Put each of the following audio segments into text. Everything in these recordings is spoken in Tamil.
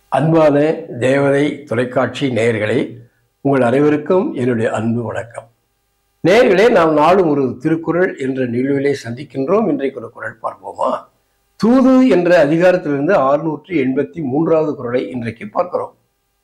அன்பான தேவதை தொலைக்காட்சி நேயர்களே உங்கள் அனைவருக்கும் என்னுடைய அன்பு வணக்கம் நேயர்களே நாம் நாளும் ஒரு திருக்குறள் என்ற நிகழ்விலே சந்திக்கின்றோம் இன்றைக்கு ஒரு குறள் பார்ப்போமா தூது என்ற அதிகாரத்திலிருந்து ஆறுநூற்றி எண்பத்தி மூன்றாவது குறளை இன்றைக்கு பார்க்கிறோம்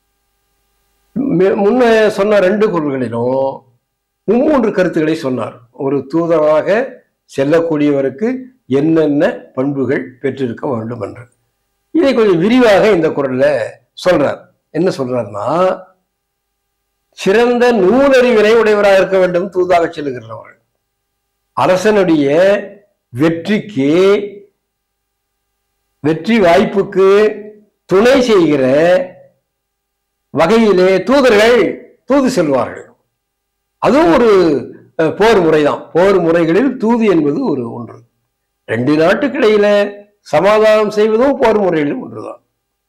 மு- முன்ன சொன்ன ரெண்டு குறள்களிலும் மும்மூன்று கருத்துக்களை சொன்னார் ஒரு தூதராக செல்லக்கூடியவருக்கு என்னென்ன பண்புகள் பெற்றிருக்க வேண்டும் என்று இதை கொஞ்சம் விரிவாக இந்த குறள்ல சொல்றார் என்ன சொல்றாருன்னா சிறந்த நூலறிவினை உடையவராக இருக்க வேண்டும் தூதாக செல்லுகிறவர்கள் அரசனுடைய வெற்றிக்கு வெற்றி வாய்ப்புக்கு துணை செய்கிற வகையிலே தூதர்கள் தூது செல்வார்கள் அதுவும் ஒரு அஹ், போர் முறைதான் போர் முறைகளில் தூது என்பது ஒரு ஒன்று ரெண்டு நாட்டுக்கிடையில சமாதானம் செய்வதும் போர் முறைகளில் ஒன்றுதான்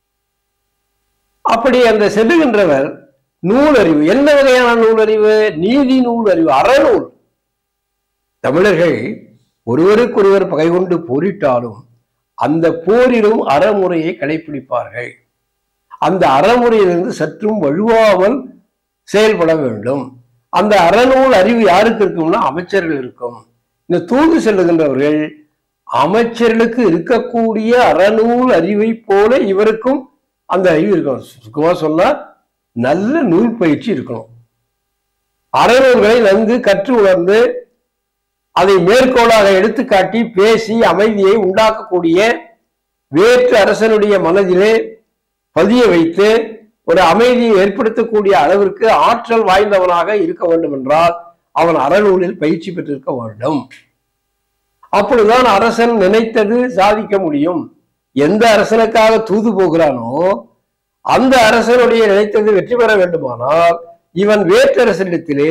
அப்படி அந்த செல்லுகின்றவர் நூலறிவு என்ன வகையான நூலறிவு நீதி நூல் அறிவு அறநூல் தமிழர்கள் ஒருவருக்கொருவர் பகை கொண்டு போரிட்டாலும் அந்த போரிலும் அறமுறையை கடைபிடிப்பார்கள் அந்த அறமுறையிலிருந்து சற்றும் வழுவாமல் செயல்பட வேண்டும் அந்த அறநூல் அறிவு யாருக்கு இருக்கும்னா அமைச்சர்கள் இருக்கும் இந்த தூது செல்லுகின்றவர்கள் அமைச்சர்களுக்கு இருக்கக்கூடிய அறநூல் அறிவை போல இவருக்கும் அந்த அறிவு இருக்கணும் சுருக்கமா சொன்னா நல்ல நூல் பயிற்சி இருக்கணும் அறநூல்களை நன்கு கற்று உணர்ந்து அதை மேற்கோளாக எடுத்துக்காட்டி பேசி அமைதியை உண்டாக்கக்கூடிய வேற்று அரசனுடைய மனதிலே பதிய வைத்து ஒரு அமைதியை ஏற்படுத்தக்கூடிய அளவிற்கு ஆற்றல் வாய்ந்தவனாக இருக்க வேண்டும் என்றால் அவன் அறநூலில் பயிற்சி பெற்றிருக்க வேண்டும் அப்பொழுதுதான் அரசன் நினைத்தது சாதிக்க முடியும் எந்த அரசனுக்காக தூது போகிறானோ அந்த அரசனுடைய நினைத்தது வெற்றி பெற வேண்டுமானால் இவன் வேற்றரசனிடத்திலே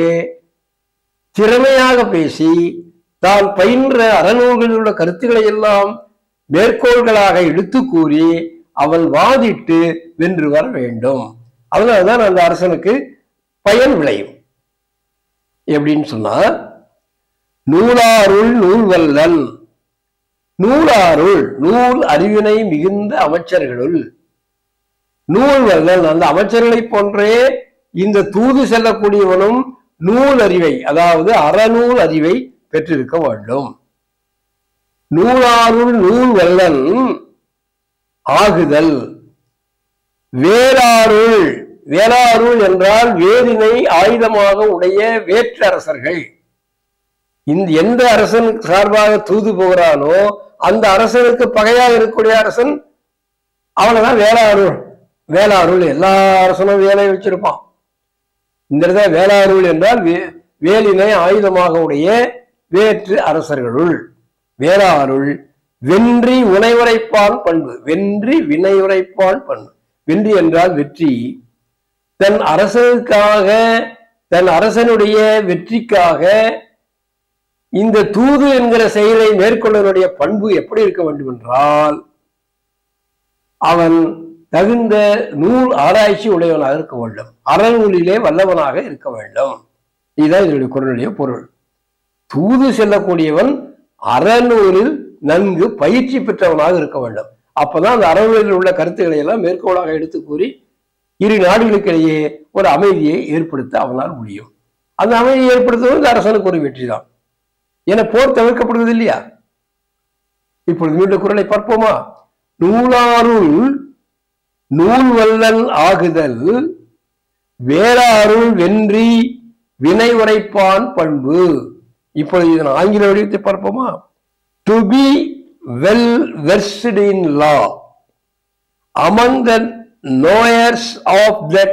திறமையாக பேசி தான் பயின்ற அறநூல்களில் உள்ள கருத்துக்களை எல்லாம் மேற்கோள்களாக எடுத்து கூறி அவன் வாதிட்டு வென்று வர வேண்டும் அதனால்தான் அந்த அரசனுக்கு பயன் விளையும் எப்படின்னு சொன்னா நூலாருள் நூல் வல்லன் நூலாருள் நூல் அறிவினை மிகுந்த அமைச்சர்களுள் நூல் வல்லன் அந்த அமைச்சர்களைப் போன்றே இந்த தூது செல்லக்கூடியவனும் நூல் அறிவை அதாவது அறநூல் அறிவை பெற்றிருக்க வேண்டும் நூலாருள் நூல் வல்லன் ஆகுதல் வேளாருள் வேளாருள் என்றால் வேரினை ஆயுதமாக உடைய வேற்றரசர்கள் இந்த எந்த அரசன் சார்பாக தூது போகிறானோ அந்த அரசனுக்கு பகையாக இருக்கக்கூடிய அரசன் அவனைதான் வேளாருள் வேளாருள் எல்லா அரசனும் வேலை வச்சிருப்பான் இந்த இடத்துல வேளாருள் என்றால் வே- வேலினை ஆயுதமாக உடைய வேற்று அரசர்களுள் வேளாருள் வென்றி உனைவுரைப்பான் பண்பு வென்றி வினையுரைப்பான் பண்பு வென்றி என்றால் வெற்றி தன் அரசனுக்காக தன் அரசனுடைய வெற்றிக்காக இந்த தூது என்கிற செயலை மேற்கொள்ளனுடைய பண்பு எப்படி இருக்க வேண்டும் என்றால் அவன் தகுந்த நூல் ஆராய்ச்சி உடையவனாக இருக்க வேண்டும் அறநூலிலே வல்லவனாக இருக்க வேண்டும் இதுதான் இதனுடைய குரலுடைய பொருள் தூது செல்லக்கூடியவன் அறநூலில் நன்கு பயிற்சி பெற்றவனாக இருக்க வேண்டும் அப்பதான் அந்த அறநூலில் உள்ள கருத்துக்களை எல்லாம் மேற்கோளாக எடுத்து கூறி இரு நாடுகளுக்கிடையே ஒரு அமைதியை ஏற்படுத்த அவனால் முடியும் அந்த அமைதியை ஏற்படுத்துவது இந்த அரசனுக்கு ஒரு வெற்றி தான் என போர் தவிர்க்கப்படுவது இல்லையா இப்பொழுது மீண்டும் குரலை பார்ப்போமா நூலாருள் நூல் வல்லன் ஆகுதல் வேளாருள் வென்றி வினை உரைப்பான் பண்பு இப்பொழுது இதன் ஆங்கில வடிவத்தை பார்ப்போமா to be well versed in law among the knowers of that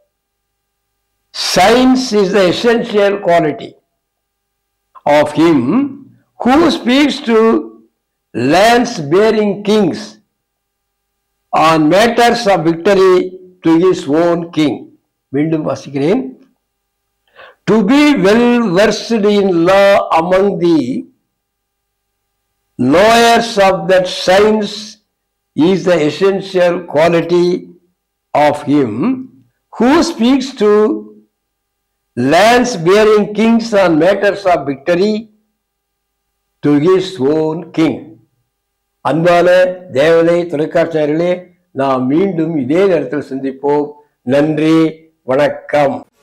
science is the essential quality of him who speaks to lands bearing kings on matters of victory to his own king மீண்டும் வாசிக்கிறேன் to be well versed in law among the lawyers of that science is the essential quality of him who speaks to lands bearing kings on matters of victory to his own king அன்பான தேவதை தொலைக்காட்சியர்களே நாம் மீண்டும் இதே நேரத்தில் சந்திப்போம் நன்றி வணக்கம்